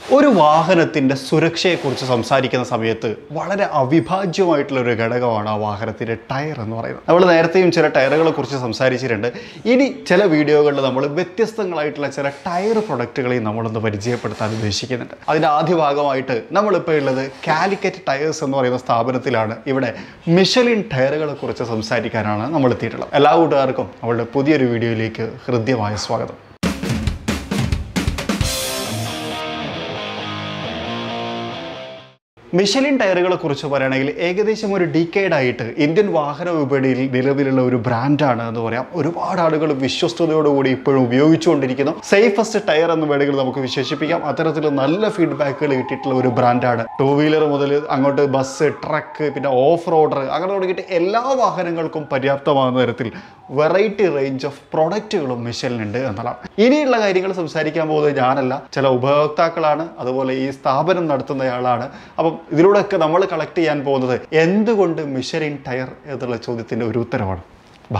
ഒരു വാഹനത്തിൻ്റെ സുരക്ഷയെക്കുറിച്ച് സംസാരിക്കുന്ന സമയത്ത് വളരെ അവിഭാജ്യമായിട്ടുള്ള ഒരു ഘടകമാണ് ആ വാഹനത്തിൻ്റെ ടയർ എന്ന് പറയുന്നത് നമ്മൾ നേരത്തെയും ചില ടയറുകളെ കുറിച്ച് സംസാരിച്ചിട്ടുണ്ട് ഇനി ചില വീഡിയോകളിൽ നമ്മൾ വ്യത്യസ്തങ്ങളായിട്ടുള്ള ചില ടയർ പ്രൊഡക്റ്റുകളെയും നമ്മളൊന്ന് പരിചയപ്പെടുത്താൻ ഉദ്ദേശിക്കുന്നുണ്ട് അതിൻ്റെ ആദ്യ ഭാഗമായിട്ട് നമ്മളിപ്പോൾ ഉള്ളത് കാലിക്കറ്റ് ടയേഴ്സ് എന്ന് പറയുന്ന സ്ഥാപനത്തിലാണ് ഇവിടെ മിഷലിൻ ടയറുകളെ കുറിച്ച് സംസാരിക്കാനാണ് നമ്മൾ എത്തിയിട്ടുള്ളത് എല്ലാ കൂട്ടുകാർക്കും നമ്മളുടെ പുതിയൊരു വീഡിയോയിലേക്ക് ഹൃദ്യമായ സ്വാഗതം മിഷലിൻ ടയറുകളെ കുറിച്ച് പറയുകയാണെങ്കിൽ ഏകദേശം ഒരു decade ആയിട്ട് ഇന്ത്യൻ വാഹന വിപണിയിൽ നിലവിലുള്ള ഒരു ബ്രാൻഡാണ് എന്ന് പറയാം ഒരുപാട് ആളുകൾ വിശ്വസ്തയോടുകൂടി ഇപ്പോഴും ഉപയോഗിച്ചുകൊണ്ടിരിക്കുന്നു സേഫസ്റ്റ് ടയർ എന്ന് വേണമെങ്കിൽ നമുക്ക് വിശേഷിപ്പിക്കാം അത്തരത്തിൽ നല്ല ഫീഡ്ബാക്കുകൾ കിട്ടിയിട്ടുള്ള ഒരു ബ്രാൻഡാണ് ടൂ വീലർ മുതൽ അങ്ങോട്ട് ബസ് ട്രക്ക് പിന്നെ ഓഫ് റോഡർ അങ്ങനെ തുടങ്ങിയിട്ട് എല്ലാ വാഹനങ്ങൾക്കും പര്യാപ്തമാകുന്ന തരത്തിൽ വെറൈറ്റി റേഞ്ച് ഓഫ് പ്രൊഡക്റ്റുകളും മിഷലിനുണ്ട് എന്നുള്ളതാണ് ഇനിയുള്ള കാര്യങ്ങൾ സംസാരിക്കാൻ പോകുന്നത് ഞാനല്ല ചില ഉപഭോക്താക്കളാണ് അതുപോലെ ഈ സ്ഥാപനം നടത്തുന്നയാളാണ് അപ്പം ഇതിലൂടെയൊക്കെ നമ്മൾ കളക്ട് ചെയ്യാൻ പോകുന്നത് എന്തുകൊണ്ട് മിഷലിൻ ടയർ എന്നുള്ള ചോദ്യത്തിൻ്റെ ഒരു ഉത്തരവാണ് വാ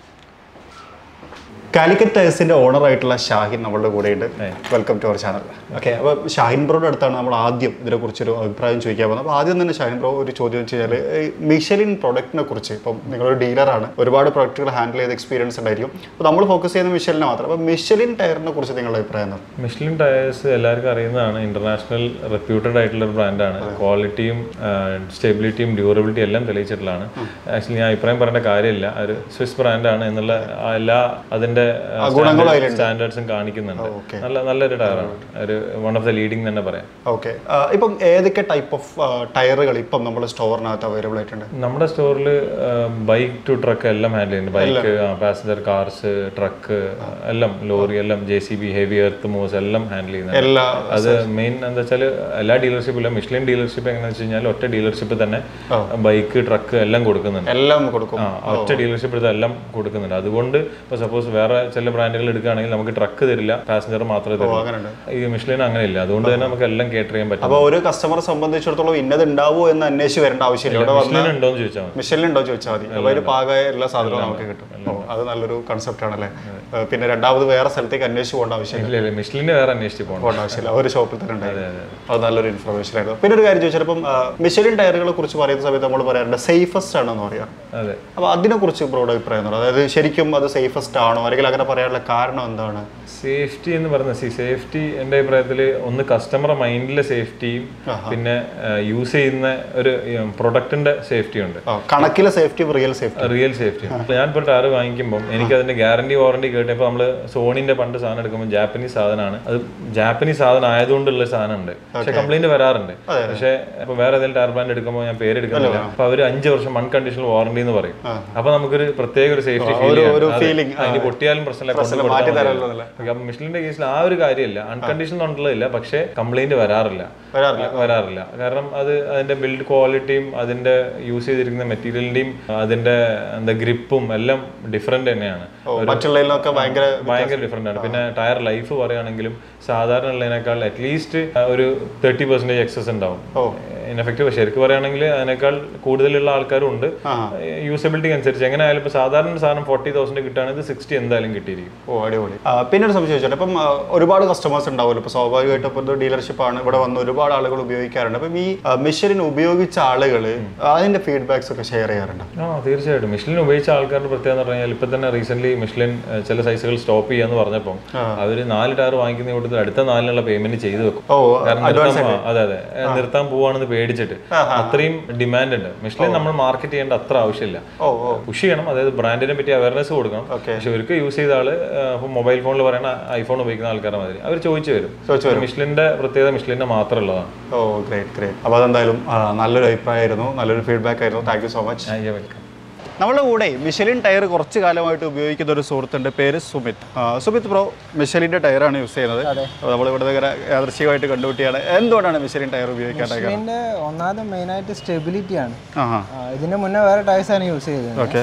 കാലിക്കറ്റ് ടയർസിന്റെ ഓണർ ആയിട്ടുള്ള ഷാഹിൻ നമ്മളുടെ കൂടെയുണ്ട് welcome to our channel okay അപ്പോൾ ഷാഹിൻ ബ്രോയുടെ അടുത്താണ് നമ്മൾ ആദ്യം ഇതിനെക്കുറിച്ചൊരു അഭിപ്രായം ചോദിക്കാൻ പോകുന്നത് അപ്പോൾ ആദ്യം തന്നെ ഷാഹിൻ ബ്രോ ഒരു ചോദ്യം വെച്ച് കഴിഞ്ഞാൽ മിഷലിൻ പ്രൊഡക്റ്റിനെ കുറിച്ച് ഇപ്പം നിങ്ങളൊരു ഡീലറാണ് ഒരുപാട് പ്രൊഡക്റ്റുകൾ ഹാൻഡിൽ ചെയ്ത എക്സ്പീരിയൻസ് ഉണ്ടായിരിക്കും അപ്പോൾ നമ്മൾ ഫോക്കസ് ചെയ്യുന്ന മിഷലിനെ മാത്രം അപ്പോൾ മിഷലിൻ ടയറിനെ കുറിച്ച് നിങ്ങളുടെ അഭിപ്രായം എന്താണ് മിഷ്ലിൻ ടയേഴ്സ് എല്ലാവർക്കും അറിയുന്നതാണ് ഇന്റർനാഷണൽ റെപ്യൂട്ടഡ് ആയിട്ടുള്ള ഒരു ബ്രാൻഡാണ് ക്വാളിറ്റിയും സ്റ്റെബിലിറ്റിയും ഡ്യൂറബിലിറ്റി എല്ലാം തെളിയിച്ചിട്ടുള്ളതാണ് ആക്ച്വലി ഞാൻ അഭിപ്രായം പറയേണ്ട കാര്യമില്ല ഒരു സ്വിസ് ബ്രാൻഡാണ് എന്നുള്ള ആ എല്ലാ അതിന്റെ ഗുണങ്ങളും അതിലുണ്ട്. സ്റ്റാൻഡേർഡ്സും കാണിക്കുന്നുണ്ട് okay. നല്ല നല്ലൊരു ടയറാണ് ഒരു വൺ ഓഫ് ദ ലീഡിംഗ് തന്നെ പറയാം ഓക്കെ ഇപ്പം ഏതൊക്കെ ടൈപ്പ് ഓഫ് ടയറുകൾ ഇപ്പം നമ്മുടെ സ്റ്റോറിനകത്ത് അവൈലബിൾ ആയിട്ടുണ്ട് നമ്മുടെ സ്റ്റോറിൽ ബൈക്ക് ടു ട്രക്ക് എല്ലാം ഹാൻഡിൽ ചെയ്യുന്നുണ്ട് ബൈക്ക് പാസഞ്ചർ കാർസ് ട്രക്ക് എല്ലാം ലോറി എല്ലാം J C B heavy earth moves എല്ലാം ഹാൻഡിൽ ചെയ്യുന്നുണ്ട് എല്ലാ അത് മെയിൻ എന്താ വെച്ചാൽ എല്ലാ ഡീലർഷിപ്പിലും മിഷ്ലിൻ ഡീലർഷിപ്പ് എങ്ങനെയാണെന്ന് വെച്ച് കഴിഞ്ഞാൽ ഒറ്റ ഡീലർഷിപ്പ് തന്നെ ബൈക്ക് ട്രക്ക് എല്ലാം കൊടുക്കുന്നുണ്ട് എല്ലാം കൊടുക്കും ആ ഒറ്റ ഡീലർഷിപ്പ് എല്ലാം കൊടുക്കുന്നുണ്ട് അതുകൊണ്ട് ഇപ്പോൾ സപ്പോസ് വേറെ ചില ബ്രാൻഡുകൾ എടുക്കുകയാണെങ്കിൽ നമുക്ക് ട്രക്ക് തരില്ല പാസഞ്ചർ മാത്രമേ തരൂ അങ്ങനെയുണ്ട് ഈ മിഷ്ലിൻ അങ്ങനെയില്ല അതുകൊണ്ട് തന്നെ നമുക്ക് എല്ലാം കേറ്റർ ചെയ്യാൻ പറ്റും അപ്പോൾ ഒരു കസ്റ്റമറെ സംബന്ധിച്ചിടത്തോളം ഇന്നത് ഉണ്ടാവുമോ എന്ന് അന്വേഷിച്ച് വരേണ്ട ആവശ്യമില്ല ഇവിടെ വന്ന് മിഷ്ലിൻ ഉണ്ടോ എന്ന് ചോദിച്ചാൽ മതി മിഷലിൻ ഉണ്ടോ ചോദിച്ചാൽ മതി അപ്പോൾ അതിന് പാകമായ എല്ലാ സാധനവും നമുക്ക് കിട്ടും ഓ അത് നല്ലൊരു കൺസെപ്റ്റ് ആണല്ലേ ഏഹ് പിന്നെ രണ്ടാമത് വേറെ സ്ഥലത്തേക്ക് അന്വേഷിച്ച് പോകേണ്ട ആവശ്യമില്ല ഇല്ല ഇല്ല മിഷ്ലിന് വേറെ അന്വേഷിച്ച് പോകണം പോകേണ്ട ആവശ്യമില്ല ഒരു ഷോപ്പിൽ തന്നെ ഉണ്ടായിരുന്നു അത് നല്ലൊരു ഇൻഫർമേഷൻ ആയിരുന്നു പിന്നെ ഒരു കാര്യം ചോദിച്ചാൽ ഇപ്പം മിഷലിൻ ടയറുകളെ കുറിച്ച് പറയുന്ന സമയത്ത് നമ്മൾ പറയാറുണ്ട് സേഫസ്റ്റ് ആണെന്ന് പറയാം അതെ അപ്പോൾ അതിനെക്കുറിച്ച് ബ്രോഡ് അഭിപ്രായം എന്താണ് അതായത് ശരിക്കും അത് സേഫസ്റ്റ് ആണോ അല്ലെങ്കിൽ അങ്ങനെ പറയാനുള്ള കാരണം എന്താണ് സേഫ്റ്റി എന്ന് പറഞ്ഞ സി സേഫ്റ്റി എൻ്റെ അഭിപ്രായത്തിൽ ഒന്ന് കസ്റ്റമറെ മൈൻഡിലെ സേഫ്റ്റിയും പിന്നെ യൂസ് ചെയ്യുന്ന ഒരു പ്രൊഡക്റ്റിന്റെ സേഫ്റ്റി ഉണ്ട് ആ, കണക്കിലെ സേഫ്റ്റിയും റിയൽ സേഫ്റ്റി റിയൽ സേഫ്റ്റി ഞാൻ ഇപ്പോൾ ടയർ വാങ്ങിക്കുമ്പോൾ എനിക്ക് അതിന്റെ ഗ്യാരണ്ടി വാറണ്ടി കേട്ടപ്പോൾ നമ്മൾ സോണിന്റെ പണ്ട് സാധനം എടുക്കുമ്പോൾ ജാപ്പനീസ് സാധനമാണ് അത് ജാപ്പനീസ് സാധനം ആയതുകൊണ്ടുള്ള സാധനമുണ്ട് പക്ഷെ കംപ്ലൈന്റ് വരാറുണ്ട് പക്ഷെ ഇപ്പൊ വേറെ ഏതെങ്കിലും ടയർ ബ്രാൻഡ് എടുക്കുമ്പോൾ ഞാൻ പേര് എടുക്കുന്നില്ല അപ്പൊ അവർ അഞ്ച് വർഷം അൺകണ്ടീഷണൽ വാറണ്ടി എന്ന് പറയും അപ്പൊ നമുക്കൊരു പ്രത്യേക ഒരു സേഫ്റ്റി ഫീൽ ഒരു feeling, അതിന് പൊട്ടിയാലും പ്രശ്നമില്ല കൊണ്ട് മാറ്റി കൊടുത്താൽ തരാമല്ലോ മതി. ഓക്കേ, അപ്പൊ മിഷ്ലിന്റെ കേസിൽ ആ ഒരു കാര്യമില്ല അൺകണ്ടീഷണൽ ഉള്ളതില്ല പക്ഷേ കംപ്ലൈന്റ് വരാറില്ല വരാറില്ല വരാറില്ല കാരണം അത് അതിന്റെ ബിൽഡ് ക്വാളിറ്റിയും അതിന്റെ യൂസ് ചെയ്തിരിക്കുന്ന മെറ്റീരിയലിന്റെയും അതിന്റെ എന്താ ഗ്രിപ്പും എല്ലാം ഡിഫറെന്റ് തന്നെയാണ് ഓ മറ്റുള്ളതിലൊക്കെ ഭയങ്കര ഭയങ്കര ഡിഫറെന്റ് ആണ് പിന്നെ ടയർ ലൈഫ് പറയുകയാണെങ്കിലും സാധാരണ ഉള്ളതിനേക്കാൾ അറ്റ്ലീസ്റ്റ് ഒരു തേർട്ടി പെർസെന്റേജ് എക്സസ് ഉണ്ടാവും ഓ ഇൻഎഫക്റ്റീവ് ശരിക്കും പറയുകയാണെങ്കിൽ അതിനേക്കാൾ കൂടുതലുള്ള ആൾക്കാരും ഉണ്ട് യൂസബിലിറ്റി അനുസരിച്ച് എങ്ങനെ ആയാലും ഇപ്പോൾ സാധാരണ ഒരു സാധനം ഫോർട്ടി തൗസൻഡ് കിട്ടുകയാണെങ്കിൽ സിക്സ്റ്റി എന്തായാലും കിട്ടിയിരിക്കും ഓ അടിപൊളി ആ, പിന്നെ ഒരു സംശയം ചോദിച്ചോട്ടെ ഇപ്പം ആ, ഒരുപാട് കസ്റ്റമേഴ്സ് ഉണ്ടാവുമല്ലോ ഇപ്പോൾ സ്വാഭാവികമായിട്ടും ഇപ്പോൾ ഒരു ഡീലർഷിപ്പാണ് ഇവിടെ വന്ന് ഒരുപാട് ആളുകൾ ഉപയോഗിക്കാറുണ്ട് അപ്പം ഈ മെഷീൻ ഉപയോഗിച്ച ആളുകൾ അതിന്റെ ഫീഡ്ബാക്സ് ഒക്കെ ഷെയർ ചെയ്യാറുണ്ട് ആ തീർച്ചയായിട്ടും മിഷ്ലിൻ ഉപയോഗിച്ച ആൾക്കാരുടെ പ്രത്യേകത എന്ന് പറഞ്ഞാൽ ഇപ്പൊ തന്നെ റീസെന്റ് മിഷ്ലിൻ ഏഹ്, ചില സൈസുകൾ സ്റ്റോപ്പ് ചെയ്യാന്ന് പറഞ്ഞപ്പോൾ അവര് നാല് ടയർ വാങ്ങിക്കുന്ന കൂട്ടത്തിൽ അടുത്ത നാലിനുള്ള പേയ്മെന്റ് ചെയ്തു വെക്കും ഓ കാരണം നിർത്താൻ പോവാ- അതെ അതെ ഏഹ്, നിർത്താൻ പോവാണെന്ന് പേടിച്ചിട്ട് അത്രയും ഡിമാൻഡ് ഉണ്ട് മിഷ്ലിൻ നമ്മൾ മാർക്കറ്റ് ചെയ്യേണ്ട അത്ര ആവശ്യമില്ല ഓ ഓ പുഷ് ചെയ്യണം അതായത് ബ്രാൻഡിനെ പറ്റി അവയർനെസ് കൊടുക്കണം Okay. പക്ഷെ ഇവർക്ക് യൂസ് ചെയ്ത ആള് ഇപ്പം മൊബൈൽ ഫോണിൽ പറയുന്ന ഐഫോൺ ഉപയോഗിക്കുന്ന ആൾക്കാരുടെ മാതിരി അവർ ചോദിച്ചു വരും ചോദിച്ചു മിഷ്ലിന്റെ പ്രത്യേകത മിഷ്ലിന്റെ മാത്രമുള്ളതാണ് ഓ ഗ്രേറ്റ് ഗ്രേറ്റ് അപ്പോൾ അതെന്തായാലും ആ, നല്ലൊരു അഭിപ്രായമായിരുന്നു നല്ലൊരു ഫീഡ്ബാക്ക് ആയിരുന്നു thank you so much welcome നമ്മുടെ കൂടെ മിഷലിൻ ടയർ കുറച്ച് കാലമായിട്ട് ഉപയോഗിക്കുന്ന ഒരു സുഹൃത്തുണ്ട് പേര് സുമിത് ആ, സുമിത് ബ്രോ മിഷലിന്റെ ടയറാണ് യൂസ് ചെയ്യുന്നത് അപ്പോൾ നമ്മൾ ഇവിടെ ഇങ്ങനെ യാദൃശ്ചികമായിട്ട് കണ്ടുപിട്ടിയാണ് എന്തുകൊണ്ടാണ് മിഷലിൻ ടയർ ഉപയോഗിക്കാണ്ടായി ഇതിന്റെ ഒന്നാമത് മെയിനായിട്ട് സ്റ്റെബിലിറ്റി ആണ് ആ ആ, ഇതിന്റെ മുന്നേ വേറെ ടയർസ് ആണ് യൂസ് ചെയ്തത് ഓക്കെ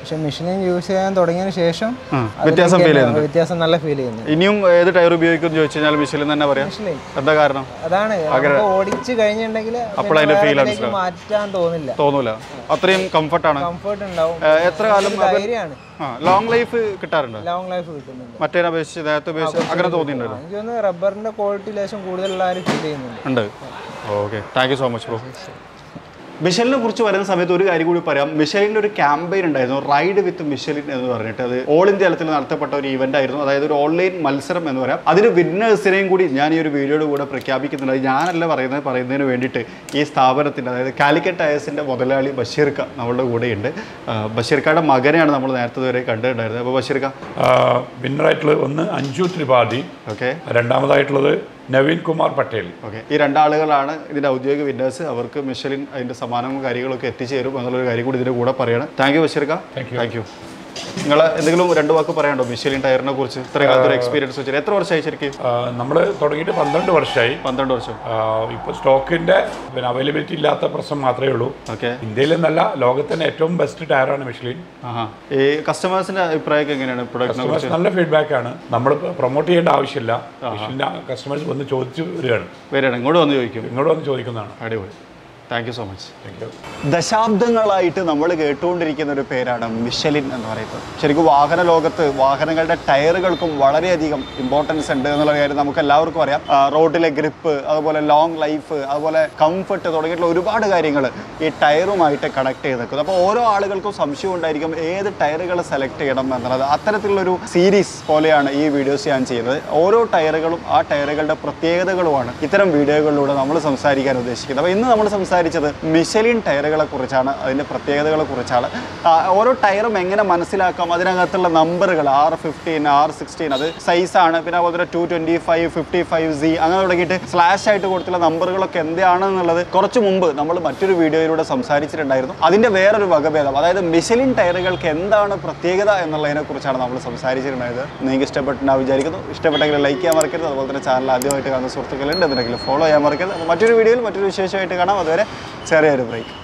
പക്ഷെ മെഷീൻ യൂസ് ചെയ്യാൻ തുടങ്ങിയതിന് ശേഷം ആ, അതിലേക്ക് വ്യത്യാസം ഫീൽ തന്നെ ചെയ്യുന്നുണ്ട് വ്യത്യാസം നല്ല ഫീൽ ചെയ്യുന്നു ഇനിയും ഏത് ടയർ ഉപയോഗിക്കും എന്ന് ചോദിച്ചു കഴിഞ്ഞാൽ മിഷലിൻ തന്നെ പറയാം മിഷലിൻ എന്താ കാരണം അതാണ് നമുക്ക് ഓടിച്ച് കഴിഞ്ഞിട്ടുണ്ടെങ്കിൽ അപ്പോൾ അതിന്റെ feel മാറ്റാൻ തോന്നില്ല തോന്നൂല അത്രയും കംഫർട്ടാണ് കംഫർട്ട് ഉണ്ടാവും എത്ര കാലം ധൈര്യമാണ് ആ ലോങ് ലൈഫ് കിട്ടാറുണ്ട് ലോങ് ലൈഫ് കിട്ടുന്നുണ്ട് മറ്റേനെ അപേക്ഷിച്ച് നേരത്തെ അപേക്ഷിച്ച് അങ്ങനെ തോന്നിയിട്ടുണ്ടല്ലോ എനിക്ക് തോന്നുന്നു റബ്ബറിന്റെ ക്വാളിറ്റി ലേശം കൂടുതലുള്ള ആരും ഫീൽ ചെയ്യുന്നുണ്ട് ഉണ്ട് okay thank you so much bro മിഷലിനെ കുറിച്ച് വരുന്ന സമയത്ത് ഒരു കാര്യം കൂടി പറയാം മിഷലിൻ്റെ ഒരു ക്യാമ്പയിൻ ഉണ്ടായിരുന്നു റൈഡ് വിത്ത് മിഷലിൻ എന്ന് പറഞ്ഞിട്ട് അത് ഓൾ ഇന്ത്യ തലത്തിൽ നടത്തപ്പെട്ട ഒരു ഇവന്റ് ആയിരുന്നു അതായത് ഒരു ഓൺലൈൻ മത്സരം എന്ന് പറയാം അതിന് വിന്നേഴ്സിനെയും കൂടി ഞാൻ ഈ ഒരു വീഡിയോയുടെ കൂടെ പ്രഖ്യാപിക്കുന്നുണ്ട് അത് ഞാനല്ല പറയുന്നത് പറയുന്നതിന് വേണ്ടിയിട്ട് ഈ സ്ഥാപനത്തിൻ്റെ അതായത് കാലിക്കറ്റ് ടയേഴ്സിൻ്റെ മുതലാളി ബഷീർക്ക നമ്മളുടെ കൂടെയുണ്ട് ആ, ബഷീർക്കയുടെ മകനെയാണ് നമ്മൾ നേരത്തെ വരെ കണ്ടിട്ടുണ്ടായിരുന്നത് അപ്പോൾ ബഷീർക്ക വിന്നറായിട്ടുള്ളത് ഒന്ന് അഞ്ജു ത്രിപാഠി ഓക്കെ രണ്ടാമതായിട്ടുള്ളത് നവീൻ കുമാർ പട്ടേൽ ഓക്കെ ഈ രണ്ടാളുകളാണ് ഇതിന്റെ ഔദ്യോഗിക വിന്നേഴ്സ് അവർക്ക് മിഷലിൻ അതിന്റെ സമ്മാനവും കാര്യങ്ങളൊക്കെ എത്തിച്ചേരും എന്നുള്ളൊരു കാര്യം കൂടി ഇതിന്റെ കൂടെ പറയണം താങ്ക് യു ബഷീർക്ക താങ്ക് യു നിങ്ങൾ എന്തെങ്കിലും രണ്ട് വാക്ക് പറയാനുണ്ടോ മിഷലിൻ ടയറിനെ കുറിച്ച് ഇത്രയും കാലത്ത് ഒരു എക്സ്പീരിയൻസ് വെച്ചാൽ എത്ര വർഷമായി ശരിക്കും നമ്മൾ തുടങ്ങിയിട്ട് പന്ത്രണ്ട് വർഷമായി പന്ത്രണ്ട് വർഷം ഇപ്പോൾ സ്റ്റോക്കിന്റെ പിന്നെ അവൈലബിലിറ്റി ഇല്ലാത്ത പ്രശ്നം മാത്രമേ ഉള്ളൂ ഓക്കെ ഇന്ത്യയിൽ നിന്നല്ല ലോകത്തിന്റെ ഏറ്റവും ബെസ്റ്റ് ടയറാണ് മിഷലിൻ ആഹാ ഈ കസ്റ്റമേഴ്സിന്റെ അഭിപ്രായമൊക്കെ എങ്ങനെയാണ് പ്രൊഡക്റ്റിനെ കുറിച്ച് കസ്റ്റമേഴ്സ് നല്ല ഫീഡ്ബാക്ക് ആണ് നമ്മൾ പ്രൊമോട്ട് ചെയ്യേണ്ട ആവശ്യമില്ല മിഷലിന്റെ കസ്റ്റമേഴ്സ് വന്ന് ചോദിച്ചു വരികയാണ് വരികയാണ് ഇങ്ങോട്ട് വന്ന് ചോദിക്കും ഇങ്ങോട്ട് വന്ന് ചോദിക്കുന്നതാണ് അടിപൊളി thank you so much thank you ദശാബ്ദങ്ങളായിട്ട് നമ്മൾ കേട്ടുകൊണ്ടിരിക്കുന്ന ഒരു പേരാണ് മിഷലിൻ എന്ന് പറയുന്നത് ശരിക്കും വാഹന ലോകത്ത് വാഹനങ്ങളുടെ ടയറുകൾക്കും വളരെയധികം ഇമ്പോർട്ടൻസ് ഉണ്ട് എന്നുള്ള കാര്യം നമുക്ക് എല്ലാവർക്കും അറിയാം ആ, റോഡിലെ ഗ്രിപ്പ് അതുപോലെ ലോങ് ലൈഫ് അതുപോലെ കംഫർട്ട് തുടങ്ങിയിട്ടുള്ള ഒരുപാട് കാര്യങ്ങൾ ഈ ടയറുമായിട്ട് കണക്ട് ചെയ്ത് നിൽക്കുന്നത് അപ്പോൾ ഓരോ ആളുകൾക്കും സംശയം ഉണ്ടായിരിക്കും ഏത് ടയറുകൾ സെലക്ട് ചെയ്യണം എന്നുള്ളത് അത്തരത്തിലുള്ളൊരു സീരീസ് പോലെയാണ് ഈ വീഡിയോസ് ഞാൻ ചെയ്യുന്നത് ഓരോ ടയറുകളും ആ ടയറുകളുടെ പ്രത്യേകതകളുമാണ് ഇത്തരം വീഡിയോകളിലൂടെ നമ്മൾ സംസാരിക്കാൻ ഉദ്ദേശിക്കുന്നത് അപ്പോൾ ഇന്ന് നമ്മൾ സംസാരിച്ചത് മിഷലിൻ ടയറുകളെ കുറിച്ചാണ് അതിൻ്റെ പ്രത്യേകതകളെ കുറിച്ചാണ് ആ, ഓരോ ടയറും എങ്ങനെ മനസ്സിലാക്കാം അതിനകത്തുള്ള നമ്പറുകൾ ആർ ഫിഫ്റ്റീൻ ആർ സിക്സ്റ്റീൻ അത് സൈസാണ് പിന്നെ അതുപോലെ തന്നെ two twenty five fifty five C അങ്ങനെ തുടങ്ങിയിട്ട് സ്ലാഷ് ആയിട്ട് കൊടുത്തുള്ള നമ്പറുകളൊക്കെ എന്താണെന്നുള്ളത് കുറച്ച് മുമ്പ് നമ്മൾ മറ്റൊരു വീഡിയോയിലൂടെ സംസാരിച്ചിട്ടുണ്ടായിരുന്നു അതിൻ്റെ വേറൊരു വകഭേദം അതായത് മിഷലിൻ ടയറുകൾക്ക് എന്താണ് പ്രത്യേകത എന്നുള്ളതിനെ കുറിച്ചാണ് നമ്മൾ സംസാരിച്ചിട്ടുണ്ടായത് നിങ്ങൾക്ക് ഇഷ്ടപ്പെട്ടുണ്ടാവും വിചാരിക്കുന്നു ഇഷ്ടപ്പെട്ടെങ്കിൽ ലൈക്ക് ചെയ്യാൻ മറക്കരുത് അതുപോലെ തന്നെ ചാനൽ ആദ്യമായിട്ട് കാണുന്ന സുഹൃത്തുക്കളുണ്ട് എന്തെങ്കിലും ഫോളോ ചെയ്യാൻ മറക്കരുത് അപ്പോൾ മറ്റൊരു വീഡിയോയിൽ മറ്റൊരു വിശേഷമായിട്ട് കാണാം അതുവരെ ചെറിയൊരു ബ്രേക്ക്